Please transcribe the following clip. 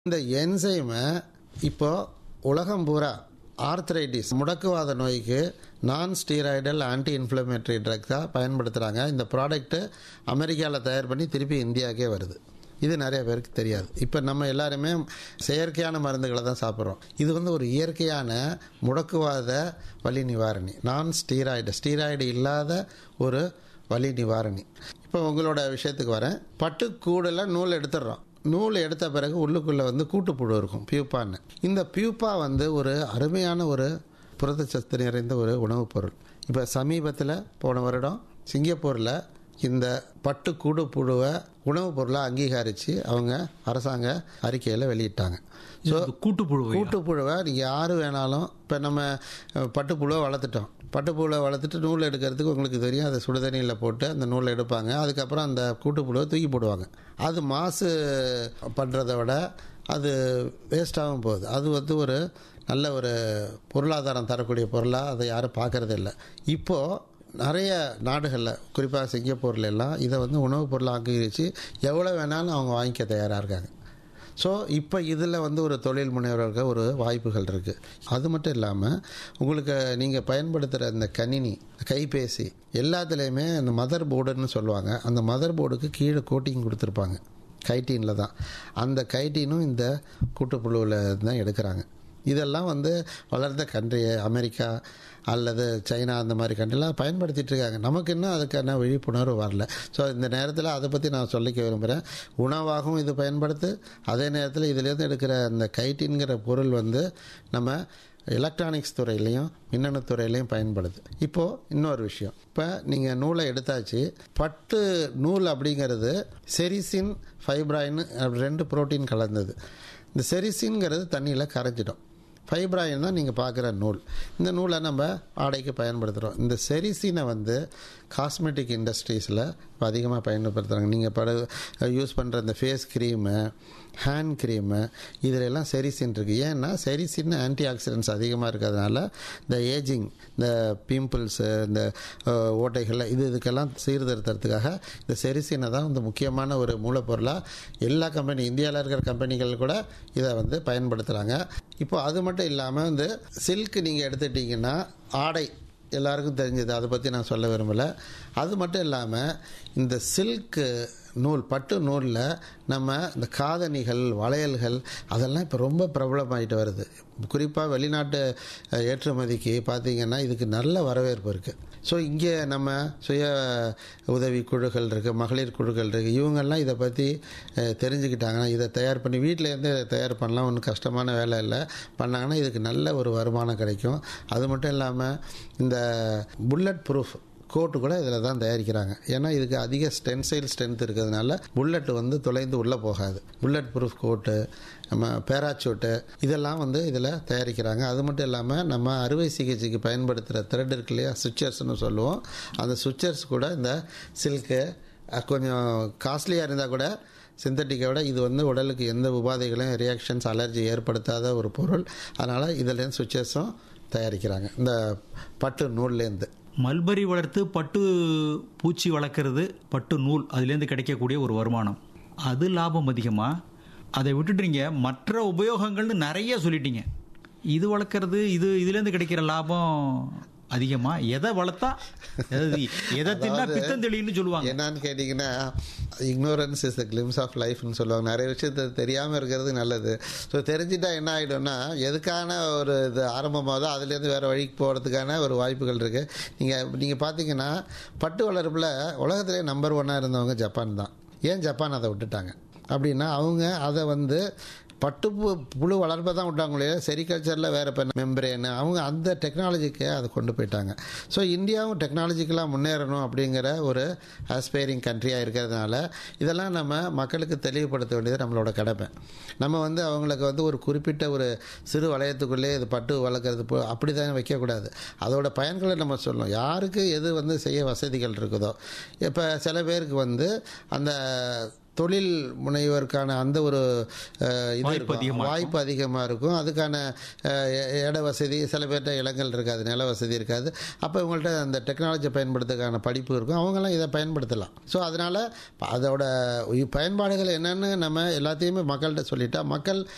இந்த என்சைமை இப்போ உலகம் பூரா ஆர்த்ரைட்டிஸ் முடக்குவாத நோய்க்கு நான் ஸ்டீராய்டல் ஆன்டி இன்ஃப்ளமேட்டரி ட்ரக்ஸாக பயன்படுத்துகிறாங்க இந்த ப்ராடக்ட்டு அமெரிக்காவில் தயார் பண்ணி திருப்பி இந்தியாவுக்கே வருது இது நிறைய பேருக்கு தெரியாது இப்போ நம்ம எல்லாருமே செயற்கையான மருந்துகளை தான் சாப்பிட்றோம் இது வந்து ஒரு இயற்கையான முடக்குவாத வலி நிவாரணி நான் ஸ்டீராய்டு ஸ்டீராய்டு இல்லாத ஒரு வலி நிவாரணி இப்போ உங்களோட விஷயத்துக்கு வரேன் பட்டுக்கூடில் நூல் எடுத்துடுறோம் நூல் எடுத்த பிறகு உள்ளுக்குள்ளே வந்து கூட்டுப்புழு இருக்கும் பியூப்பான்னு இந்த பியூப்பா வந்து ஒரு அருமையான ஒரு புரதச்சத்து நிறைந்த ஒரு உணவுப் பொருள் இப்போ சமீபத்தில் போன வருடம் சிங்கப்பூரில் இந்த பட்டு கூடு புழுவை உணவுப் பொருளை அங்கீகரித்து அவங்க அரசாங்க அறிக்கையில் வெளியிட்டாங்க ஸோ கூட்டுப்புழு கூட்டுப்புழுவை நீங்கள் யார் வேணாலும் இப்போ நம்ம அஹ், பட்டுப்புழுவை வளர்த்துட்டோம் பட்டுப்புழுவை வளர்த்துட்டு நூல் எடுக்கிறதுக்கு உங்களுக்கு தெரியும் அதை சுடுதண்ணியில் போட்டு அந்த நூலை எடுப்பாங்க அதுக்கப்புறம் அந்த கூட்டுப்புழுவை தூக்கி போடுவாங்க அது மாசு பண்ணுறதை விட அது வேஸ்ட்டாகவும் போகுது அது வந்து ஒரு நல்ல ஒரு பொருளாதாரம் தரக்கூடிய பொருளாக அதை யாரும் பார்க்கறதே இல்லை இப்போது நிறைய நாடுகளில் குறிப்பாக சிங்கப்பூர்ல எல்லாம் இதை வந்து உணவுப் பொருளாக அங்கீகரித்து எவ்வளோ வேணாலும் அவங்க வாங்கிக்க தயாராக இருக்காங்க ஸோ இப்போ இதில் வந்து ஒரு தொழில் முனைவர்களுக்கு ஒரு வாய்ப்புகள் இருக்குது அது மட்டும் இல்லாமல் உங்களுக்கு நீங்கள் பயன்படுத்துகிற இந்த கணினி கைபேசி எல்லாத்துலேயுமே அந்த மதர் போர்டுன்னு சொல்லுவாங்க அந்த மதர் போர்டுக்கு கீழே கோட்டிங் கொடுத்துருப்பாங்க கைட்டீனில் தான் அந்த கைட்டீனும் இந்த கூட்டுப்புழுவில் தான் எடுக்கிறாங்க இதெல்லாம் வந்து வளர்ந்த கண்ட்ரி அமெரிக்கா அல்லது சைனா அந்த மாதிரி கண்ட்ரிலாம் பயன்படுத்திட்டு இருக்காங்க நமக்கு இன்னும் அதுக்கான விழிப்புணர்வு வரல ஸோ இந்த நேரத்தில் அதை பற்றி நான் சொல்லிக்க விரும்புகிறேன் உணவாகவும் இது பயன்படுத்து அதே நேரத்தில் இதுலேருந்து எடுக்கிற அந்த கைட்டின்கிற பொருள் வந்து நம்ம எலக்ட்ரானிக்ஸ் துறையிலையும் மின்னணு துறையிலையும் பயன்படுது இப்போது இன்னொரு விஷயம் இப்போ நீங்கள் நூலை எடுத்தாச்சு பட்டு நூல் அப்படிங்கிறது செரிசின் ஃபைப்ராயின் ரெண்டு புரோட்டீன் கலந்தது இந்த செரிசின்ங்கிறது தண்ணியில் கரைஞ்சிடும் ஃபைப்ராயின் தான் நீங்கள் பார்க்குற நூல் இந்த நூலை நம்ம ஆடைக்கு பயன்படுத்துகிறோம் இந்த செரிசினை வந்து காஸ்மெட்டிக் இண்டஸ்ட்ரீஸில் இப்போ அதிகமாக பயன்படுத்துகிறாங்க நீங்கள் பட யூஸ் பண்ணுற இந்த ஃபேஸ் க்ரீமு ஹேண்ட் க்ரீமு இதில் எல்லாம் செரிசின் இருக்குது ஏன்னா செரிசின் ஆன்டி ஆக்சிடென்ட்ஸ் அதிகமாக இருக்கிறதுனால இந்த ஏஜிங் இந்த பிம்பிள்ஸு இந்த அஹ், ஓட்டைகள் இது இதுக்கெல்லாம் சீர்திருத்தறதுக்காக இந்த செரிசினை தான் வந்து முக்கியமான ஒரு மூலப்பொருளாக எல்லா கம்பெனி இந்தியாவில் இருக்கிற கம்பெனிகள் கூட இதை வந்து பயன்படுத்துகிறாங்க இப்போ அது மட்டும் இல்லாமல் வந்து சில்க் நீங்கள் எடுத்துட்டிங்கன்னா ஆடை எல்லாருக்கும் தெரிஞ்சது அதை பற்றி நான் சொல்ல விரும்பலை அது மட்டும் இல்லாமல் இந்த சில்க்கு நூல் பட்டு நூலில் நம்ம இந்த காதணிகள் வளையல்கள் அதெல்லாம் இப்போ ரொம்ப பிரபலமாயிட்டு வருது குறிப்பாக வெளிநாட்டு அஹ், ஏற்றுமதிக்கு பார்த்தீங்கன்னா இதுக்கு நல்ல வரவேற்பு இருக்குது ஸோ இங்கே நம்ம சுய உதவி குழுக்கள் இருக்குது மகளிர் குழுக்கள் இருக்குது இவங்கெல்லாம் இதை பற்றி அஹ், தெரிஞ்சுக்கிட்டாங்கன்னா இதை தயார் பண்ணி வீட்டிலேருந்து தயார் பண்ணலாம் ஒன்றும் கஷ்டமான வேலை இல்லை பண்ணாங்கன்னா இதுக்கு நல்ல ஒரு வருமானம் கிடைக்கும் அது மட்டும் இல்லாமல் இந்த புல்லட் ப்ரூஃப் கோட்டு கூட இதில் தான் தயாரிக்கிறாங்க ஏன்னா இதுக்கு அதிக ஸ்டென்சைல் ஸ்ட்ரென்த் இருக்கிறதுனால புல்லட் வந்து தொலைந்து உள்ளே போகாது புல்லட் ப்ரூஃப் கோட்டு நம்ம பேராச்சூட்டு இதெல்லாம் வந்து இதில் தயாரிக்கிறாங்க அது மட்டும் இல்லாமல் நம்ம அறுவை சிகிச்சைக்கு பயன்படுத்துகிற த்ரெட் இருக்கு இல்லையா சுவிச்சர்ஸ்னு சொல்லுவோம் அந்த சுவிச்சர்ஸ் கூட இந்த சில்க்கு கொஞ்சம் காஸ்ட்லியாக இருந்தால் கூட சிந்தட்டிக்கை விட இது வந்து உடலுக்கு எந்த உபாதைகளையும் ரியாக்ஷன்ஸ் அலர்ஜி ஏற்படுத்தாத ஒரு பொருள் அதனால் இதுலேருந்து சுவிச்சர்ஸும் தயாரிக்கிறாங்க இந்த பட்டு நூல்லேருந்து மல்பரி வளர்த்து பட்டு பூச்சி வளர்க்குறது பட்டு நூல் அதுலேருந்து கிடைக்கக்கூடிய ஒரு வருமானம் அது லாபம் அதிகமா அதை விட்டுட்டீங்க மற்ற உபயோகங்கள்னு நிறைய சொல்லிட்டீங்க இது வளர்க்குறது இது இதுலேருந்து கிடைக்கிற லாபம் அதிகமா எதை வளர்த்தா அதாவது எதை தின்னா பித்தம் தெளின்னு சொல்லுவாங்க என்னன்னு கேட்டிங்கன்னா ignorance is the glimpse of லைஃப்னு சொல்லுவாங்க நிறைய விஷயத்த தெரியாமல் இருக்கிறது நல்லது ஸோ தெரிஞ்சிட்டா என்ன ஆகிடும்னா எதுக்கான ஒரு இது ஆரம்பமாவதோ அதுலேருந்து வேறு வழிக்கு போகிறதுக்கான ஒரு வாய்ப்புகள் இருக்குது நீங்கள் நீங்கள் பார்த்தீங்கன்னா பட்டு வளர்ப்பில் உலகத்திலே நம்பர் ஒன்னாக இருந்தவங்க ஜப்பான் தான் ஏன் ஜப்பான் அதை விட்டுட்டாங்க அப்படின்னா அவங்க அதை வந்து பட்டு பு- புழு வளர்ப்பை தான் விட்டாங்களே செரிகல்ச்சரில் வேறு இப்போ மெம்பரேன் அவங்க அந்த டெக்னாலஜிக்கு அதை கொண்டு போயிட்டாங்க ஸோ இந்தியாவும் டெக்னாலஜிக்கலாக முன்னேறணும் அப்படிங்கிற ஒரு ஆஸ்பைரிங் கண்ட்ரியாக இருக்கிறதுனால இதெல்லாம் நம்ம மக்களுக்கு தெளிவுபடுத்த வேண்டியது நம்மளோட கடமை நம்ம வந்து அவங்களுக்கு வந்து ஒரு குறிப்பிட்ட ஒரு சிறு வளையத்துக்குள்ளே இது பட்டு வளர்க்குறது போ- அப்படி தான் வைக்கக்கூடாது அதோட பயன்களை நம்ம சொல்லணும் யாருக்கு எது வந்து செய்ய வசதிகள் இருக்குதோ இப்போ சில பேருக்கு வந்து அந்த தொழில் முனைவோருக்கான அந்த ஒரு அஹ், இது வாய்ப்பு இருக்கும். அதிகமா வாய்ப்பு அதிகமாக இருக்கும் அதுக்கான அஹ், இ- இட வசதி சில பேர்கிட்ட இடங்கள் இருக்காது நில வசதி இருக்காது அப்போ இவங்கள்ட்ட அந்த டெக்னாலஜி பயன்படுத்துறதுக்கான படிப்பு இருக்கும் அவங்கெல்லாம் இதை பயன்படுத்தலாம் ஸோ அதனால் அதோட பயன்பாடுகள் என்னன்னு நம்ம எல்லாத்தையுமே மக்கள்கிட்ட சொல்லிட்டா மக்கள்